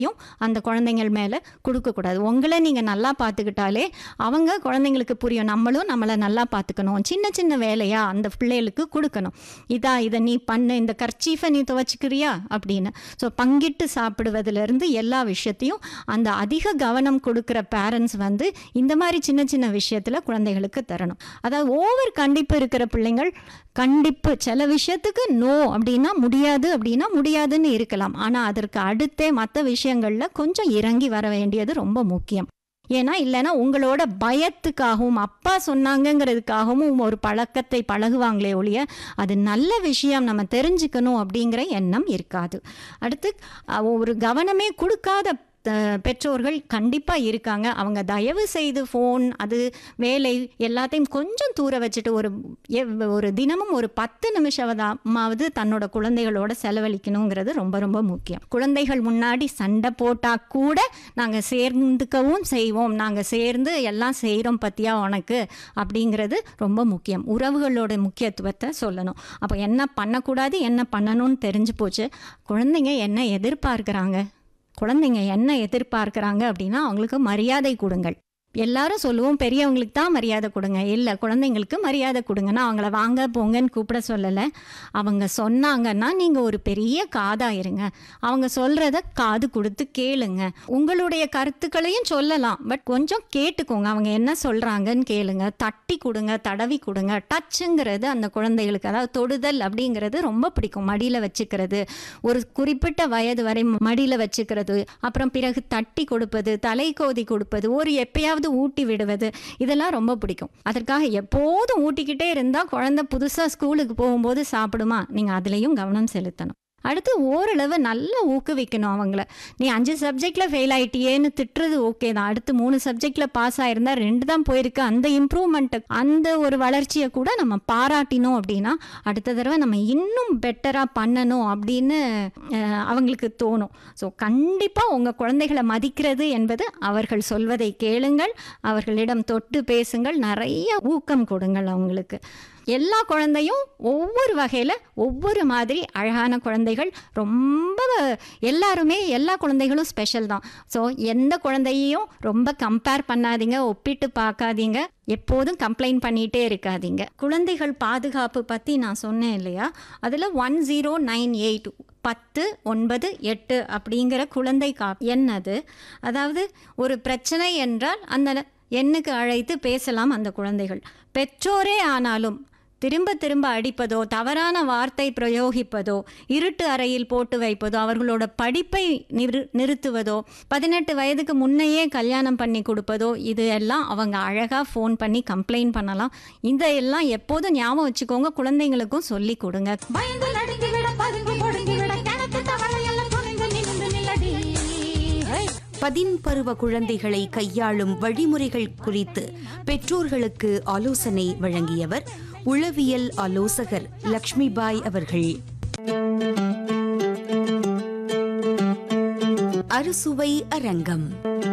யும் அந்த குழந்தைங்கள் மேலே கொடுக்கக்கூடாது உங்களை நீங்கள் நல்லா பார்த்துக்கிட்டாலே அவங்க குழந்தைங்களுக்கு புரியும் நம்மளும் நம்மளை நல்லா பார்த்துக்கணும் சின்ன சின்ன வேலையா அந்த பிள்ளைகளுக்கு கொடுக்கணும் இதா இதை நீ பண்ணு இந்த கர்ச்சீஃபை நீ துவைச்சிக்கிறியா அப்படின்னு ஸோ பங்கிட்டு சாப்பிடுவதிலிருந்து எல்லா விஷயத்தையும் அந்த அதிக கவனம் கொடுக்குற பேரண்ட்ஸ் வந்து இந்த மாதிரி சின்ன சின்ன விஷயத்தில் குழந்தைகளுக்கு தரணும் அதாவது ஓவர் கண்டிப்பு இருக்கிற பிள்ளைங்கள் கண்டிப்பு சில விஷயத்துக்கு நோ அப்படின்னா முடியாது அப்படின்னா முடியாதுன்னு இருக்கலாம் ஆனால் அதற்கு அடுத்தே மற்ற விஷயங்களில் கொஞ்சம் இறங்கி வர வேண்டியது ரொம்ப முக்கியம் ஏன்னா இல்லைன்னா உங்களோட பயத்துக்காகவும் அப்பா சொன்னாங்கங்கிறதுக்காகவும் ஒரு பழக்கத்தை பழகுவாங்களே ஒழிய அது நல்ல விஷயம் நம்ம தெரிஞ்சுக்கணும் அப்படிங்கிற எண்ணம் இருக்காது அடுத்து அஹ், ஒரு கவனமே கொடுக்காத அஹ், பெற்றோர்கள் கண்டிப்பாக இருக்காங்க அவங்க தயவு செய்து ஃபோன் அது வேலை எல்லாத்தையும் கொஞ்சம் தூர வச்சுட்டு ஒரு எவ்- ஒரு தினமும் ஒரு பத்து நிமிஷமாவது தன்னோட குழந்தைகளோட செலவழிக்கணுங்கிறது ரொம்ப ரொம்ப முக்கியம் குழந்தைகள் முன்னாடி சண்டை போட்டால் கூட நாங்கள் சேர்ந்துக்கவும் செய்வோம் நாங்கள் சேர்ந்து எல்லாம் செய்கிறோம் பற்றியா உனக்கு அப்படிங்கிறது ரொம்ப முக்கியம் உறவுகளோட முக்கியத்துவத்தை சொல்லணும் அப்போ என்ன பண்ணக்கூடாது என்ன பண்ணணும்னு தெரிஞ்சு போச்சு குழந்தைங்க என்ன எதிர்பார்க்குறாங்க குழந்தைங்க என்ன எதிர்பார்க்குறாங்க அப்படின்னா அவங்களுக்கு மரியாதை கொடுங்கள் எல்லாரும் சொல்லுவோம் பெரியவங்களுக்கு தான் மரியாதை கொடுங்க இல்லை குழந்தைங்களுக்கு மரியாதை கொடுங்கன்னா அவங்கள வாங்க போங்கன்னு கூப்பிட சொல்லலை அவங்க சொன்னாங்கன்னா நீங்கள் ஒரு பெரிய காதாக இருங்க அவங்க சொல்கிறத காது கொடுத்து கேளுங்க உங்களுடைய கருத்துக்களையும் சொல்லலாம் பட் கொஞ்சம் கேட்டுக்கோங்க அவங்க என்ன சொல்கிறாங்கன்னு கேளுங்க தட்டி கொடுங்க தடவி கொடுங்க டச்சுங்கிறது அந்த குழந்தைகளுக்கு அதாவது தொடுதல் அப்படிங்கிறது ரொம்ப பிடிக்கும் மடியில் வச்சுக்கிறது ஒரு குறிப்பிட்ட வயது வரை மடியில் வச்சுக்கிறது அப்புறம் பிறகு தட்டி கொடுப்பது தலை கோதி கொடுப்பது ஒரு எப்பயாவது ஊட்டி விடுவது இதெல்லாம் ரொம்ப பிடிக்கும் அதற்காக எப்போதும் ஊட்டிக்கிட்டே இருந்தால் குழந்தை புதுசாக ஸ்கூலுக்கு போகும்போது சாப்பிடுமா நீங்கள் அதுலேயும் கவனம் செலுத்தணும் அடுத்து ஓரளவு நல்லா ஊக்குவிக்கணும் அவங்கள நீ அஞ்சு சப்ஜெக்டில் ஃபெயில் ஆயிட்டியேன்னு திட்டுறது ஓகே தான் அடுத்து மூணு சப்ஜெக்டில் பாஸ் ஆயிருந்தா ரெண்டு தான் போயிருக்கு அந்த இம்ப்ரூவ்மெண்ட்டு அந்த ஒரு வளர்ச்சியை கூட நம்ம பாராட்டினோம் அப்படின்னா அடுத்த தடவை நம்ம இன்னும் பெட்டராக பண்ணணும் அப்படின்னு அஹ், அவங்களுக்கு தோணும் ஸோ கண்டிப்பாக உங்கள் குழந்தைகளை மதிக்கிறது என்பது அவர்கள் சொல்வதை கேளுங்கள் அவர்களிடம் தொட்டு பேசுங்கள் நிறைய ஊக்கம் கொடுங்கள் அவங்களுக்கு எல்லா குழந்தையும் ஒவ்வொரு வகையில் ஒவ்வொரு மாதிரி அழகான குழந்தைகள் ரொம்ப எல்லாருமே எல்லா குழந்தைகளும் ஸ்பெஷல் தான் ஸோ எந்த குழந்தையையும் ரொம்ப கம்பேர் பண்ணாதீங்க ஒப்பிட்டு பார்க்காதீங்க எப்போதும் கம்ப்ளைண்ட் பண்ணிகிட்டே இருக்காதீங்க குழந்தைகள் பாதுகாப்பு பற்றி நான் சொன்னேன் இல்லையா அதில் ஒன் ஜீரோ நைன் எயிட் பத்து ஒன்பது எட்டு அப்படிங்கிற குழந்தை கா எண் அது அதாவது ஒரு பிரச்சனை என்றால் அந்த எண்ணுக்கு அழைத்து பேசலாம் அந்த குழந்தைகள் பெற்றோரே ஆனாலும் திரும்ப திரும்ப அடிப்பதோ தவறான வார்த்தை பிரயோகிப்பதோ இருட்டு அறையில் போட்டு வைப்பதோ அவர்களோட படிப்பை நிறு நிறுத்துவதோ பதினெட்டு வயதுக்கு முன்னையே கல்யாணம் பண்ணி கொடுப்பதோ இது எல்லாம் அவங்க அழகாக ஃபோன் பண்ணி கம்ப்ளைண்ட் பண்ணலாம் இந்த எல்லாம் எப்போதும் ஞாபகம் வச்சுக்கோங்க குழந்தைங்களுக்கும் சொல்லி கொடுங்க பயந்து நடுங்கி விட பதுங்கு ஒடுங்கி விட கிணத்து தவளையெல்லாம் துணிந்து நிமிந்து நில்லடி ஹை! பதின் பருவ குழந்தைகளை கையாளும் வழிமுறைகள் குறித்து பெற்றோர்களுக்கு ஆலோசனை வழங்கியவர் உளவியல் ஆலோசகர் லக்ஷ்மிபாய் அவர்கள் அறுசுவை அரங்கம்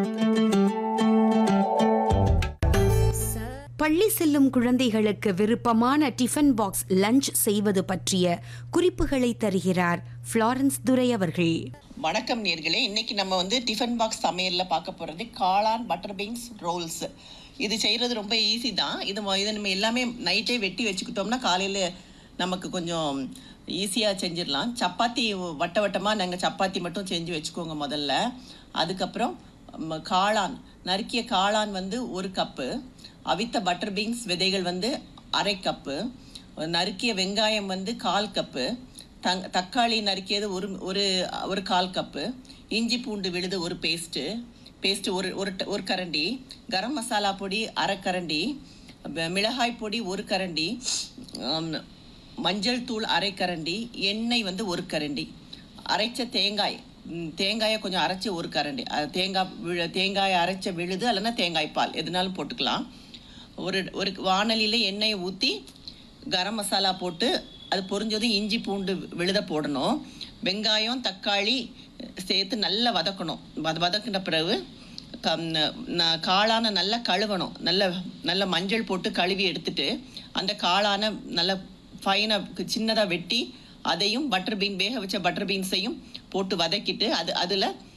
பள்ளி செல்லும் குழந்தைகளுக்கு விருப்பமான டிஃபன் பாக்ஸ் லஞ்ச் செய்வது பற்றிய குறிப்புகளை தருகிறார் ஃப்ளாரன்ஸ் துரை அவர்கள் வணக்கம் நேர்களே இன்னைக்கு நம்ம வந்து டிஃபன் பாக்ஸ் சமையலில் பார்க்க போகிறது காளான் பட்டர் பீன்ஸ் ரோல்ஸ் இது செய்கிறது ரொம்ப ஈஸி தான் இது ம- இதை நம்ம எல்லாமே நைட்டே வெட்டி வச்சுக்கிட்டோம்னா காலையில் நமக்கு கொஞ்சம் ஈஸியாக செஞ்சிடலாம் சப்பாத்தி வட்ட வட்டமாக நாங்கள் சப்பாத்தி மட்டும் செஞ்சு வச்சுக்கோங்க முதல்ல அதுக்கப்புறம் ம, காளான் நறுக்கிய காளான் வந்து ஒரு கப்பு அவித்த பட்டர் பீன்ஸ் விதைகள் வந்து அரை கப்பு நறுக்கிய வெங்காயம் வந்து கால் கப்பு தங் தக்காளி நறுக்கியது ஒரு ஒரு ஒரு கால் கப்பு இஞ்சி பூண்டு விழுது ஒரு பேஸ்ட்டு பேஸ்ட்டு ஒரு ஒரு ட- ஒரு கரண்டி கரம் மசாலா பொடி அரை கரண்டி ப- மிளகாய் பொடி ஒரு கரண்டி ஆம், மஞ்சள் தூள் அரை கரண்டி எண்ணெய் வந்து ஒரு கரண்டி அரைச்ச தேங்காய் ம், தேங்காயை கொஞ்சம் அரைச்சி ஒரு கரண்டி அது தேங்காய் விழ தேங்காயை அரைச்ச விழுது இல்லைன்னா தேங்காய் பால் எதுனாலும் போட்டுக்கலாம் ஒரு ஒரு வாணலியில் எண்ணெயை ஊற்றி கரம் மசாலா போட்டு அது பொரிஞ்சதும் இஞ்சி பூண்டு விழுத போடணும் வெங்காயம் தக்காளி சேர்த்து நல்லா வதக்கணும் வத வதக்கின பிறகு கம் ந- காளானை நல்லா கழுவணும் நல்ல நல்ல மஞ்சள் போட்டு கழுவி எடுத்துட்டு அந்த காளானை நல்லா ஃபைனாக சின்னதாக வெட்டி அதையும் பட்டர் பீன் வேக வச்ச பட்டர் பீன்ஸையும் போட்டு வதக்கிட்டு அது அதில்